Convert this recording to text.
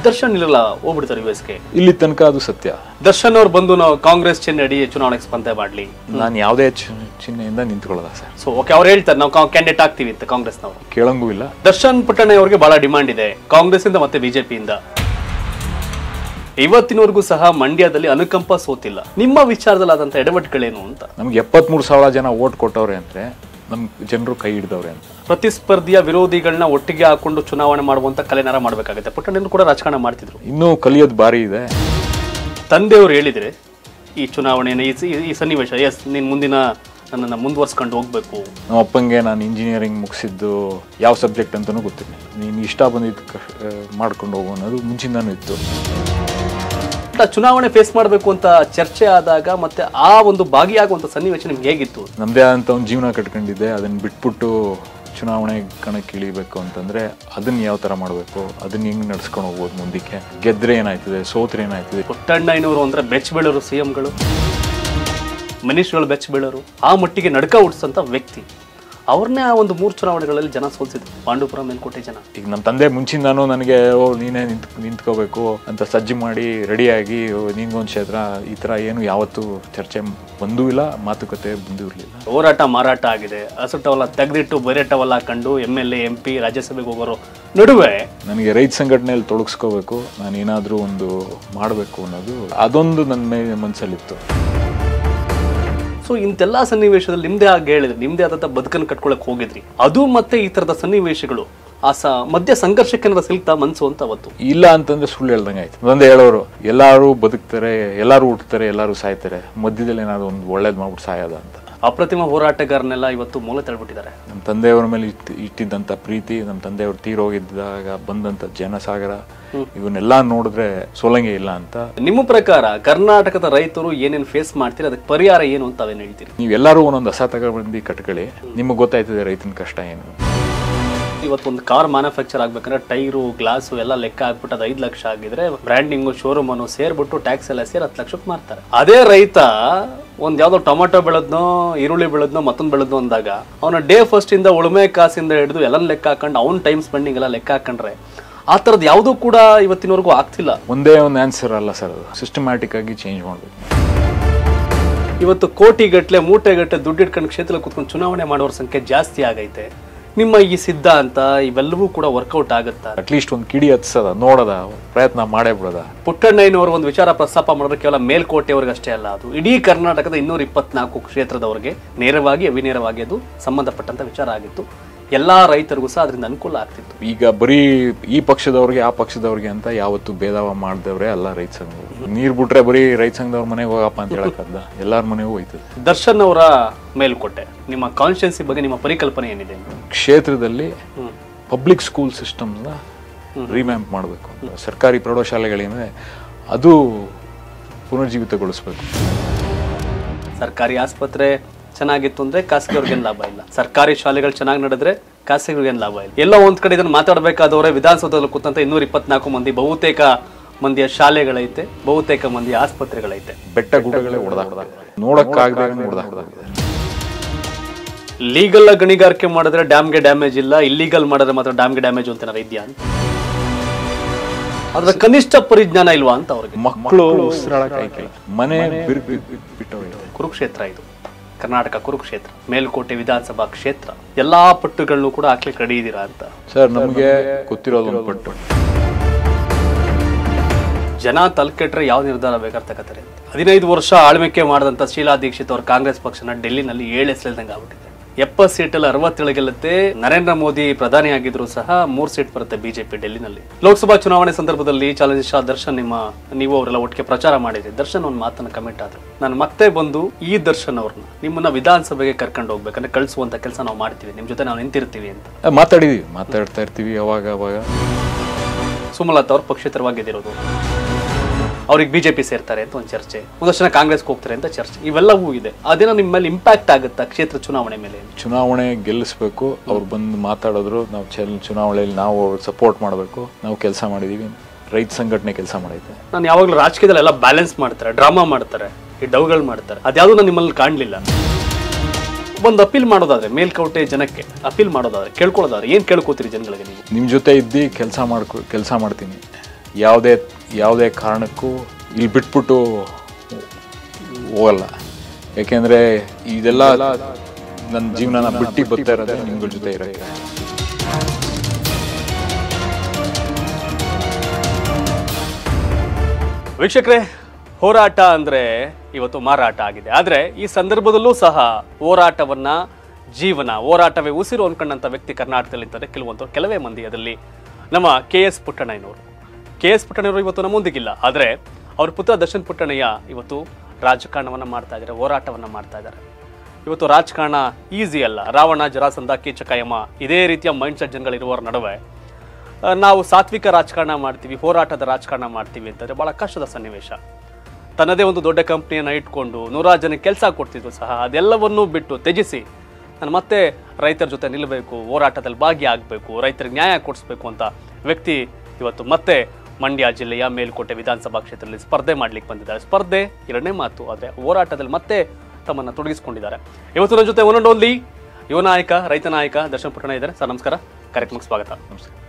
ದರ್ಶನ್ ಇರಲ್ಲ ಹೋಗ್ಬಿಡ್ತಾರೆ ಯು ಎಸ್ಗೆ ಇಲ್ಲಿ ತನಕ ಅದು ಸತ್ಯ ದರ್ಶನ್ ಅವ್ರು ಬಂದು ನಾವು ಕಾಂಗ್ರೆಸ್ ಚಿಹ್ನೆ ಅಡಿ ಚುನಾವಣೆಗೆ ಸ್ಪರ್ಧೆ ಮಾಡ್ಲಿ ನಾನು ಯಾವುದೇ ಚಿ- ಚಿಹ್ನೆಯಿಂದ ನಿಂತ್ಕೊಳ್ಳೋದ ಸರ್ ಸೊ ಓಕೆ ಅವ್ರು ಹೇಳ್ತಾರೆ ನಾವು ಕ್ಯಾಂಡಿಡೇಟ್ ಆಗ್ತೀವಿ ಅಂತ ಕಾಂಗ್ರೆಸ್ನವರು ಕೇಳಂಗೂ ಇಲ್ಲ ದರ್ಶನ್ ಪುಟ್ಟಣ್ಣ ಅವರಿಗೆ ಬಹಳ ಡಿಮಾಂಡ್ ಇದೆ ಕಾಂಗ್ರೆಸ್ ಇಂದ ಮತ್ತೆ ಬಿಜೆಪಿಯಿಂದ ಇವತ್ತಿನವರೆಗೂ ಸಹ ಮಂಡ್ಯದಲ್ಲಿ ಅನುಕಂಪ ಸೋತಿಲ್ಲ ನಿಮ್ಮ ವಿಚಾರದಲ್ಲಿ ಆದಂತ ಎಡವಟ್ಟುಗಳೇನು ಅಂತ ನಮ್ಗೆ ಎಪ್ಪತ್ಮೂರು ಸಾವಿರ ಜನ ಓಟ್ ಕೊಟ್ಟವ್ರೆ ಅಂದ್ರೆ ನಮ್ ಜನರು ಕೈ ಹಿಡ್ದವ್ರೆ ಅಂತ ಪ್ರತಿಸ್ಪರ್ಧಿಯ ವಿರೋಧಿಗಳನ್ನ ಒಟ್ಟಿಗೆ ಹಾಕೊಂಡು ಚುನಾವಣೆ ಮಾಡುವಂತ ಕಲೆನಾರ ಮಾಡ್ಬೇಕಾಗುತ್ತೆ ಪುಟ್ಟಣ್ಣನು ಕೂಡ ರಾಜಕಾರಣ ಮಾಡ್ತಿದ್ರು ಇನ್ನೂ ಕಲಿಯೋದು ಭಾರಿ ಇದೆ ತಂದೆಯವರು ಹೇಳಿದ್ರೆ ಈ ಚುನಾವಣೆನ ಈ ಈ- ಈ ಸನ್ನಿವೇಶ ಎಸ್ ನೀನ್ ಮುಂದಿನ ನನ್ನನ್ನು ಮುಂದುವರ್ಸ್ಕೊಂಡು ಹೋಗ್ಬೇಕು ನಮ್ಮ ಅಪ್ಪಂಗೆ ನಾನು ಇಂಜಿನಿಯರಿಂಗ್ ಮುಗಿಸಿದ್ದು ಯಾವ ಸಬ್ಜೆಕ್ಟ್ ಅಂತಲೂ ಗೊತ್ತಿಲ್ಲ ನೀನು ಇಷ್ಟ ಬಂದಿದ್ದು ಕ- ಆ, ಮಾಡ್ಕೊಂಡು ಹೋಗು ಅನ್ನೋದು ಮುಂಚಿಂದಾನು ಇತ್ತು ಬಟ್ ಆ ಚುನಾವಣೆ ಫೇಸ್ ಮಾಡಬೇಕು ಅಂತ ಚರ್ಚೆ ಆದಾಗ ಮತ್ತೆ ಆ ಒಂದು ಭಾಗಿಯಾಗುವಂತ ಸನ್ನಿವೇಶ ನಿಮ್ಗೆ ಹೇಗಿತ್ತು ನಮ್ಮದೇ ಆದಂಥ ಒಂದು ಜೀವನ ಕಟ್ಕೊಂಡಿದ್ದೆ ಅದನ್ನು ಬಿಟ್ಬಿಟ್ಟು ಚುನಾವಣೆ ಕಣಕ್ಕೆ ಇಳಿಬೇಕು ಅಂತಂದ್ರೆ ಅದನ್ನ ಯಾವ ಥರ ಮಾಡಬೇಕು ಅದನ್ನ ಹೆಂಗೆ ನಡ್ಸ್ಕೊಂಡು ಹೋಗ್ಬೋದು ಮುಂದಕ್ಕೆ ಗೆದ್ರೆ ಏನಾಯ್ತದೆ ಸೋತ್ರೆ ಏನಾಯ್ತದೆ ಪುಟ್ಟಣ್ಣಯ್ಯನವರು ಅಂದ್ರೆ ಬೆಚ್ಚ ಬೀಳೋರು ಸಿ ಎಂಗಳು ಮಿನಿಸ್ಟ್ರುಗಳು ಬೆಚ್ಚ ಬೀಳೋರು ಆ ಮಟ್ಟಿಗೆ ನಡ್ಕ ಹುಟ್ಟಿಸಂತ ವ್ಯಕ್ತಿ ಅವ್ರನ್ನೇ ಆ ಒಂದು ಮೂರು ಚುನಾವಣೆಗಳಲ್ಲಿ ಜನ ಸೋಲ್ಸಿದ್ರು ಪಾಂಡುಪುರ ಮೇಲ್ಕೋಟೆ ಜನ ಈಗ ನಮ್ಮ ತಂದೆ ಮುಂಚಿಂದಾನು ನನಗೆ ಓ ನೀನೇ ನಿಂತ್ ನಿಂತ್ಕೋಬೇಕು ಅಂತ ಸಜ್ಜು ಮಾಡಿ ರೆಡಿಯಾಗಿ ನಿನ್ಗೊಂದು ಕ್ಷೇತ್ರ ಈ ಥರ ಏನು ಯಾವತ್ತೂ ಚರ್ಚೆ ಬಂದೂ ಇಲ್ಲ ಮಾತುಕತೆ ಬಂದೂ ಇರಲಿಲ್ಲ ಹೋರಾಟ ಮಾರಾಟ ಆಗಿದೆ ಹಸಟವಲ್ಲ ತೆಗೆದಿಟ್ಟು ಬೈರೇಟವಲ್ಲ ಹಾಕೊಂಡು M L A M P ರಾಜ್ಯಸಭೆಗೆ ಹೋಗೋರು ನಡುವೆ ನನಗೆ ರೈತ ಸಂಘಟನೆಯಲ್ಲಿ ತೊಡಗಿಸ್ಕೋಬೇಕು ನಾನು ಏನಾದರೂ ಒಂದು ಮಾಡಬೇಕು ಅನ್ನೋದು ಅದೊಂದು ನನ್ನ ಮೇ ಮನಸ್ಸಲ್ಲಿತ್ತು ಸೊ ಇಂತೆಲ್ಲ ಸನ್ನಿವೇಶದಲ್ಲಿ ನಿಮ್ದೇ ಆಗಿ ಹೇಳಿದ್ರಿ ನಿಮ್ದೇ ಆದಂತ ಬದುಕನ್ನು ಕಟ್ಕೊಳಕ್ ಹೋಗಿದ್ರಿ ಅದು ಮತ್ತೆ ಈ ತರದ ಸನ್ನಿವೇಶಗಳು ಆ ಸ ಮಧ್ಯ ಸಂಘರ್ಷಕ್ಕೆ ಏನಾರ ಸಿಲ್ತಾ ಮನ್ಸು ಅಂತ ಅವತ್ತು ಇಲ್ಲ ಅಂತಂದ್ರೆ ಸುಳ್ಳು ಹೇಳ್ದಂಗೆ ಆಯ್ತು ಒಂದೇ ಹೇಳೋರು ಎಲ್ಲರೂ ಬದುಕ್ತಾರೆ ಎಲ್ಲರೂ ಹುಟ್ಟುತ್ತಾರೆ ಎಲ್ಲರೂ ಸಾಯ್ತಾರೆ ಮಧ್ಯದಲ್ಲಿ ಏನಾದ್ರು ಒಂದು ಒಳ್ಳೇದು ಮಾಡ್ಬಿಟ್ಟು ಸಾಯೋದ ಅಂತ ಅಪ್ರತಿಮ ಹೋರಾಟಗಾರನೆಲ್ಲ ಇವತ್ತು ಮೂಲೆ ತಳ್ಬಿಟ್ಟಿದ್ದಾರೆ ನಮ್ಮ ತಂದೆಯವರ ಮೇಲೆ ಇಟ್ ಇಟ್ಟಿದ್ದಂಥ ಪ್ರೀತಿ ನಮ್ಮ ತಂದೆಯವರು ತೀರೋಗಿದ್ದಾಗ ಬಂದಂಥ ಜನಸಾಗರ ಇವನ್ನೆಲ್ಲ ನೋಡಿದ್ರೆ ಸೋಲಂಗೆ ಇಲ್ಲ ಅಂತ ನಿಮ್ಮ ಪ್ರಕಾರ ಕರ್ನಾಟಕದ ರೈತರು ಏನೇನು ಫೇಸ್ ಮಾಡ್ತೀರಿ ಅದಕ್ಕೆ ಪರಿಹಾರ ಏನು ಅಂತ ಅವೇನು ಹೇಳ್ತೀರಿ ನೀವೆಲ್ಲರೂ ಒಂದೊಂದು ಹಸ ತಗೊಬಂದು ಕಟ್ಕೊಳ್ಳಿ ನಿಮಗೆ ಗೊತ್ತಾಯ್ತದೆ ರೈತನ ಕಷ್ಟ ಏನು ಇವತ್ತು ಒಂದು ಕಾರ್ ಮ್ಯಾನುಫ್ಯಾಕ್ಚರ್ ಆಗ್ಬೇಕಂದ್ರೆ ಟೈರು ಗ್ಲಾಸು ಎಲ್ಲ ಲೆಕ್ಕ ಹಾಕ್ಬಿಟ್ಟು ಅದು ಐದು ಲಕ್ಷ ಆಗಿದ್ರೆ ಬ್ರ್ಯಾಂಡಿಂಗು ಶೋರೂಮ್ ಅನ್ನು ಸೇರ್ಬಿಟ್ಟು ಟ್ಯಾಕ್ಸ್ ಎಲ್ಲ ಸೇರಿ ಹತ್ತು ಲಕ್ಷಕ್ಕೆ ಮಾರ್ತಾರೆ ಅದೇ ರೈತ ಒಂದ್ ಯಾವ್ದೋ ಟೊಮೆಟೊ ಬೆಳೆದ್ನೋ ಈರುಳ್ಳಿ ಬೆಳೆದ್ನೋ ಮತ್ತೊಂದು ಬೆಳೆದ್ನೋ ಅಂದಾಗ ಅವನ ಡೇ ಫಸ್ಟ್ ಇಂದ ಉಳುಮೆ ಕಾಸಿಂದ ಹಿಡಿದು ಎಲ್ಲ ಲೆಕ್ಕ ಹಾಕೊಂಡು ಅವ್ನ ಟೈಮ್ ಸ್ಪೆಂಡಿಂಗ್ ಎಲ್ಲ ಲೆಕ್ಕ ಹಾಕೊಂಡ್ರೆ ಆ ಥರದ್ದು ಯಾವುದೂ ಕೂಡ ಇವತ್ತಿನವರೆಗೂ ಆಗ್ತಿಲ್ಲ ಒಂದೇ ಒಂದು ಆನ್ಸರ್ ಅಲ್ಲ ಸರ್ ಅದು ಸಿಸ್ಟಮ್ಯಾಟಿಕ್ ಆಗಿ ಚೇಂಜ್ ಮಾಡಬೇಕು ಇವತ್ತು ಕೋಟಿಗಟ್ಟಲೆ ಮೂಟೆಗಟ್ಟಲೆ ದುಡ್ಡು ಇಟ್ಕೊಂಡು ಕ್ಷೇತ್ರದಲ್ಲಿ ಕೂತ್ಕೊಂಡು ಚುನಾವಣೆ ಮಾಡೋರ ಸಂಖ್ಯೆ ಜಾಸ್ತಿ ಆಗೈತೆ ನಿಮ್ಮ ಈ ಸಿದ್ಧಾಂತ ಇವೆಲ್ಲವೂ ಕೂಡ ವರ್ಕೌಟ್ ಆಗುತ್ತಾ ಅಟ್ಲೀಸ್ಟ್ ಒಂದು ಕಿಡಿ ಹತ್ಸದ ನೋಡದ ಪ್ರಯತ್ನ ಮಾಡೇ ಬಿಡೋದ ಪುಟ್ಟಣ್ಣಯ್ಯನವರು ಒಂದು ವಿಚಾರ ಪ್ರಸ್ತಾಪ ಮಾಡಿದ್ರೆ ಕೇವಲ ಮೇಲ್ಕೋಟೆಯವ್ರಿಗೆ ಅಷ್ಟೇ ಅಲ್ಲ ಅದು ಇಡೀ ಕರ್ನಾಟಕದ ಇನ್ನೂರ ಇಪ್ಪತ್ನಾಲ್ಕು ಕ್ಷೇತ್ರದವರಿಗೆ ನೇರವಾಗಿ ಅವಿನೇರವಾಗಿ ಅದು ಸಂಬಂಧಪಟ್ಟಂತ ವಿಚಾರ ಆಗಿತ್ತು ಎಲ್ಲಾ ರೈತರಿಗೂ ಸಹ ಅದರಿಂದ ಅನುಕೂಲ ಆಗ್ತಿತ್ತು ಈಗ ಬರೀ ಈ ಪಕ್ಷದವ್ರಿಗೆ ಆ ಪಕ್ಷದವ್ರಿಗೆ ಅಂತ ಯಾವತ್ತು ಭೇದವ ಮಾಡ್ದವ್ರೆ ಅಲ್ಲ ರೈತ ಸಂಘ ನೀರ್ ಬಿಟ್ರೆ ಬರೀ ರೈತ ಸಂಘದವ್ರ ಮನೆಗೆ ಹೋಗಪ್ಪ ಅಂತ ಹೇಳಕ್ಕದ್ದ ಎಲ್ಲಾರ ಮನೆಗೂ ಹೋಯ್ತದೆ ದರ್ಶನ್ ಅವರ ಮೇಲ್ಕೋಟೆ ನಿಮ್ಮ ಕಾನ್ಸ್ಟಿಟ್ಯೂನ್ಸಿ ಬಗ್ಗೆ ನಿಮ್ಮ ಪರಿಕಲ್ಪನೆ ಏನಿದೆ ಕ್ಷೇತ್ರದಲ್ಲಿ ಹ್ಮ್. ಪಬ್ಲಿಕ್ ಸ್ಕೂಲ್ ಸಿಸ್ಟಮ್ನ ರಿಮ್ಯಾಂಪ್ ಮಾಡಬೇಕು ಸರ್ಕಾರಿ ಪ್ರೌಢಶಾಲೆಗಳೇನಿದೆ ಅದು ಪುನರ್ಜೀವಿತಗೊಳಿಸ್ಬೇಕು ಸರ್ಕಾರಿ ಆಸ್ಪತ್ರೆ ಚೆನ್ನಾಗಿತ್ತು ಅಂದ್ರೆ ಖಾಸಗಿಯವ್ರಿಗೇನು ಲಾಭ ಇಲ್ಲ ಸರ್ಕಾರಿ ಶಾಲೆಗಳು ಚೆನ್ನಾಗಿ ನಡೆದ್ರೆ ಖಾಸಗಿಯವ್ರಿಗೇನು ಲಾಭ ಇಲ್ಲ ಎಲ್ಲೋ ಒಂದ್ ಕಡೆ ಇದನ್ನು ಮಾತಾಡಬೇಕಾದವರೇ ವಿಧಾನಸೌಧದಲ್ಲಿ ಕೂತಂತ ಇನ್ನೂರ ಇಪ್ಪತ್ನಾಲ್ಕು ಮಂದಿ ಬಹುತೇಕ ಮಂದಿಯ ಶಾಲೆಗಳೈತೆ ಬಹುತೇಕ ಮಂದಿಯ ಆಸ್ಪತ್ರೆಗಳೈತೆ ಬೆಟ್ಟ ಗುಡ್ಡಗಳೇ ಹೊಡೆದ ನೋಡಕ್ಕಾಗದೆ ಹೊಡೆದ ಲೀಗಲ್ ಗಣಿಗಾರಿಕೆ ಮಾಡಿದ್ರೆ ಡ್ಯಾಮ್ಗೆ ಡ್ಯಾಮೇಜ್ ಇಲ್ಲ ಇಲ್ಲಿಗಲ್ ಮಾಡಿದ್ರೆ ಮಾತ್ರ ಡ್ಯಾಮ್ಗೆ ಡ್ಯಾಮೇಜ್ ಅಂತ ಏನಾರ ಇದೆಯಾ ಅಂತ ಅದ್ರ ಕನಿಷ್ಠ ಪರಿಜ್ಞಾನ ಇಲ್ವಾ ಅಂತ ಅವ್ರಿಗೆ ಮಕ್ಕಳು ಉಸಿರಾಡಕ್ ಆಯ್ಕಿಲ್ಲ ಮನೆ ಬಿರ್ ಬಿಟ್ಟವ್ರೆ ಕುರುಕ್ಷೇತ್ರ ಇದು ಕರ್ನಾಟಕ ಕುರುಕ್ಷೇತ್ರ ಮೇಲುಕೋಟೆ ವಿಧಾನಸಭಾ ಕ್ಷೇತ್ರ ಎಲ್ಲಾ ಪಟ್ಟುಗಳನ್ನು ಕೂಡ ಹಾಕ್ಲಿಕ್ಕೆ ರೆಡಿ ಇದೀರಾ ಅಂತ ಸರ್ ನಮಗೆ ಗೊತ್ತಿರೋದು ಒಂದು ಪಟ್ಟು ಜನ ತಲೆಕೆಟ್ರೆ ಯಾವ ನಿರ್ಧಾರ ಬೇಕಾದ್ರೆ ತಗೋತಾರೆ ಅಂತ. ಹದಿನೈದು ವರ್ಷ ಆಳ್ವಿಕೆ ಮಾಡಿದಂಥ ಶೀಲಾ ದೀಕ್ಷಿತ್ ಅವರು ಕಾಂಗ್ರೆಸ್ ಪಕ್ಷನ ಡೆಲ್ಲಿನಲ್ಲಿ ಏಳು ಹೆಸರಿಲ್ದಂಗೆ ಆಗ್ಬಿಟ್ಟಿದೆ ಎಪ್ಪತ್ತು ಸೀಟಲ್ಲಿ ಅರವತ್ತೇಳು ಗೆಲ್ಲುತ್ತೆ ನರೇಂದ್ರ ಮೋದಿ ಪ್ರಧಾನಿ ಆಗಿದ್ರು ಸಹ ಮೂರು ಸೀಟ್ ಬರುತ್ತೆ ಬಿಜೆಪಿ ಡೆಲ್ಲಿನಲ್ಲಿ ಲೋಕಸಭಾ ಚುನಾವಣೆ ಸಂದರ್ಭದಲ್ಲಿ ಚಾಲೆಂಜ್ ಶಾ ದರ್ಶನ್ ನಿಮ್ಮ ನೀವು ಅವರೆಲ್ಲ ಒಟ್ಟಿಗೆ ಪ್ರಚಾರ ಮಾಡಿದ್ರಿ ದರ್ಶನ್ ಒಂದು ಮಾತನ್ನ ಕಮಿಟ್ ಆದ್ರು ನಾನು ಮತ್ತೆ ಬಂದು ಈ ದರ್ಶನ್ ಅವ್ರನ್ನ ನಿಮ್ಮನ್ನ ವಿಧಾನಸಭೆಗೆ ಕರ್ಕೊಂಡು ಹೋಗ್ಬೇಕಂದ್ರೆ ಕಳಿಸುವಂತ ಕೆಲಸ ನಾವು ಮಾಡ್ತೀವಿ ನಿಮ್ಮ ಜೊತೆ ನಾವು ನಿಂತಿರ್ತೀವಿ ಅಂತ ಆ, ಮಾತಾಡಿದೀವಿ ಮಾತಾಡ್ತಾ ಇರ್ತೀವಿ ಅವಾಗ ಅವಾಗ ಸುಮಲತಾ ಅವ್ರು ಪಕ್ಷೇತರವಾಗಿದ್ದಿರೋದು ಅವ್ರಿಗೆ ಬಿಜೆಪಿ ಸೇರ್ತಾರೆ ಅಂತ ಒಂದು ಚರ್ಚೆ ಒಂದಷ್ಟು ಜನ ಕಾಂಗ್ರೆಸ್ಗೆ ಹೋಗ್ತಾರೆ ಅಂತ ಚರ್ಚೆ ಇವೆಲ್ಲವೂ ಇದೆ ಅದೇನೋ ನಿಮ್ಮ ಮೇಲೆ ಇಂಪ್ಯಾಕ್ಟ್ ಆಗುತ್ತಾ ಕ್ಷೇತ್ರ ಚುನಾವಣೆ ಮೇಲೆ ಚುನಾವಣೆ ಗೆಲ್ಲಿಸ್ಬೇಕು ಅವ್ರು ಬಂದು ಮಾತಾಡಿದ್ರು ನಾವು ಚೆಲ್ ಚುನಾವಣೆಯಲ್ಲಿ ನಾವು ಸಪೋರ್ಟ್ ಮಾಡಬೇಕು ನಾವು ಕೆಲಸ ಮಾಡಿದೀವಿ ರೈತ ಸಂಘಟನೆ ಕೆಲಸ ಮಾಡೈತೆ ನಾನು ಯಾವಾಗಲೂ ರಾಜಕೀಯದಲ್ಲಿ ಎಲ್ಲ ಬ್ಯಾಲೆನ್ಸ್ ಮಾಡ್ತಾರೆ ಡ್ರಾಮಾ ಮಾಡ್ತಾರೆ ಈ ಡವ್ಗಳು ಮಾಡ್ತಾರೆ ಅದ್ಯಾವುದು ನಾನು ನಿಮ್ಮಲ್ಲಿ ಕಾಣಲಿಲ್ಲ ಒಂದು ಅಪೀಲ್ ಮಾಡೋದಾದ್ರೆ ಮೇಲ್ಕೋಟೆ ಜನಕ್ಕೆ ಅಪೀಲ್ ಮಾಡೋದಾದ್ರೆ ಕೇಳ್ಕೊಳ್ಳೋದಾದ್ರೆ ಏನು ಕೇಳ್ಕೋತೀರಿ ಜನಗಳಿಗೆ ನೀವು ನಿಮ್ಮ ಜೊತೆ ಇದ್ದು ಕೆಲಸ ಮಾಡ್ಕೊ ಕೆಲಸ ಮಾಡ್ತೀನಿ ಯಾವುದೇ ಯಾವುದೇ ಕಾರಣಕ್ಕೂ ಇಲ್ಲಿ ಬಿಟ್ಬಿಟ್ಟು ಹೋಗಲ್ಲ ಯಾಕೆಂದರೆ ಇದೆಲ್ಲ ನನ್ನ ಜೀವನನ ಬಿಟ್ಟು ಬರ್ತಾ ಇರೋದೇ ನಿಮ್ಗಳ ಜೊತೆ ಇರೋಕ್ಕೆ ವೀಕ್ಷಕರೇ ಹೋರಾಟ ಅಂದ್ರೆ ಇವತ್ತು ಮಾರಾಟ ಆಗಿದೆ ಆದ್ರೆ ಈ ಸಂದರ್ಭದಲ್ಲೂ ಸಹ ಹೋರಾಟವನ್ನ ಜೀವನ ಹೋರಾಟವೇ ಉಸಿರು ಅನ್ಕೊಂಡಂತ ವ್ಯಕ್ತಿ ಕರ್ನಾಟಕದಲ್ಲಿ ಇದ್ದಾರೆ ಕೆಲವೊಂದು ಕೆಲವೇ ಮಂದಿ ಅದರಲ್ಲಿ ನಮ್ಮ ಕೆ ಎಸ್ ಪುಟ್ಟಣ್ಣಯ್ಯನವರು ಕೆ ಎಸ್ ಪುಟ್ಟಣ್ಣಯ್ಯವರು ಇವತ್ತು ನಮ್ಮ ಮುಂದಿಗಿಲ್ಲ ಆದ್ರೆ ಅವ್ರ ಪುತ್ರ ದರ್ಶನ್ ಪುಟ್ಟಣ್ಣಯ್ಯ ಇವತ್ತು ರಾಜಕಾರಣವನ್ನ ಮಾಡ್ತಾ ಇದ್ದಾರೆ ಹೋರಾಟವನ್ನ ಮಾಡ್ತಾ ಇದ್ದಾರೆ ಇವತ್ತು ರಾಜಕಾರಣ ಈಸಿ ಅಲ್ಲ ರಾವಣ ಜರಾಸಂಧ ಕೀಚಕಾಯಮ್ಮ ಇದೇ ರೀತಿಯ ಮೈಂಡ್ ಸೆಟ್ ಜನಗಳಿರುವವರ ನಡುವೆ ಆ, ನಾವು ಸಾತ್ವಿಕ ರಾಜಕಾರಣ ಮಾಡ್ತೀವಿ ಹೋರಾಟದ ರಾಜಕಾರಣ ಮಾಡ್ತೀವಿ ಅಂತಂದ್ರೆ ಬಹಳ ಕಷ್ಟದ ಸನ್ನಿವೇಶ ತನ್ನದೇ ಒಂದು ದೊಡ್ಡ ಕಂಪ್ನಿಯನ್ನು ಇಟ್ಕೊಂಡು ನೂರಾರು ಜನಕ್ಕೆ ಕೆಲಸ ಕೊಡ್ತಿದ್ರು ಸಹ ಅದೆಲ್ಲವನ್ನೂ ಬಿಟ್ಟು ತ್ಯಜಿಸಿ ನಾನು ಮತ್ತೆ ರೈತರ ಜೊತೆ ನಿಲ್ಲಬೇಕು ಹೋರಾಟದಲ್ಲಿ ಭಾಗಿಯಾಗಬೇಕು ರೈತರಿಗೆ ನ್ಯಾಯ ಕೊಡಿಸ್ಬೇಕು ಅಂತ ವ್ಯಕ್ತಿ ಇವತ್ತು ಮತ್ತೆ ಮಂಡ್ಯ ಜಿಲ್ಲೆಯ ಮೇಲ್ಕೋಟೆ ವಿಧಾನಸಭಾ ಕ್ಷೇತ್ರದಲ್ಲಿ ಸ್ಪರ್ಧೆ ಮಾಡ್ಲಿಕ್ಕೆ ಬಂದಿದ್ದಾರೆ ಸ್ಪರ್ಧೆ ಎರಡನೇ ಮಾತು ಆದರೆ ಹೋರಾಟದಲ್ಲಿ ಮತ್ತೆ ತಮ್ಮನ್ನು ತೊಡಗಿಸಿಕೊಂಡಿದ್ದಾರೆ ಇವತ್ತು ನನ್ನ ಜೊತೆ ಒನ್ ಅಂಡ್ ಓನ್ಲಿ ಯುವ ನಾಯಕ ರೈತ ನಾಯಕ ದರ್ಶನ್ ಪುಟ್ಟಣ ಇದ್ದಾರೆ ಸರ್ ನಮಸ್ಕಾರ ಕಾರ್ಯಕ್ರಮಕ್ಕೆ ಸ್ವಾಗತ ನಮಸ್ಕಾರ